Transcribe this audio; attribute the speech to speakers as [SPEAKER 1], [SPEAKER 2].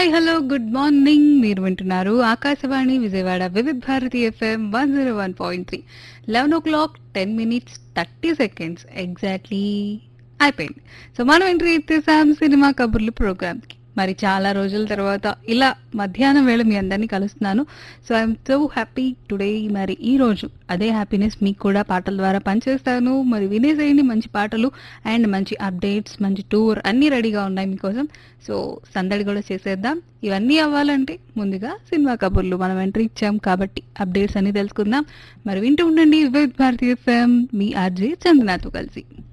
[SPEAKER 1] hi hello good morning మీరు వింటున్నారు Akashvani Vijayawada Vividh Bharati FM one zero one point three eleven o'clock ten minutes thirty seconds exactly అయిపోయింది so మనం entry ఇచ్చేసాం cinema కబుర్లు ప్రోగ్రామ్కి మరి చాలా రోజుల తర్వాత ఇలా మధ్యాహ్నం వేళ మీ అందరినీ కలుస్తున్నాను so I'm so happy today మరి ఈ రోజు అదే హ్యాపీనెస్ మీకు కూడా పాటల ద్వారా పనిచేస్తాను మరి వినేసేయండి మంచి పాటలు అండ్ మంచి అప్డేట్స్ మంచి టూర్ అన్నీ రెడీగా ఉన్నాయి మీకోసం సో సందడి కూడా చేసేద్దాం ఇవన్నీ అవ్వాలంటే ముందుగా సినిమా కబుర్లు మనం ఎంట్రీ ఇచ్చాం కాబట్టి అప్డేట్స్ అన్ని తెలుసుకుందాం మరి వింటూ ఉండండి వివిధ భారతీయ ఎఫ్ఎం మీ ఆర్జే చందనాతో కలిసి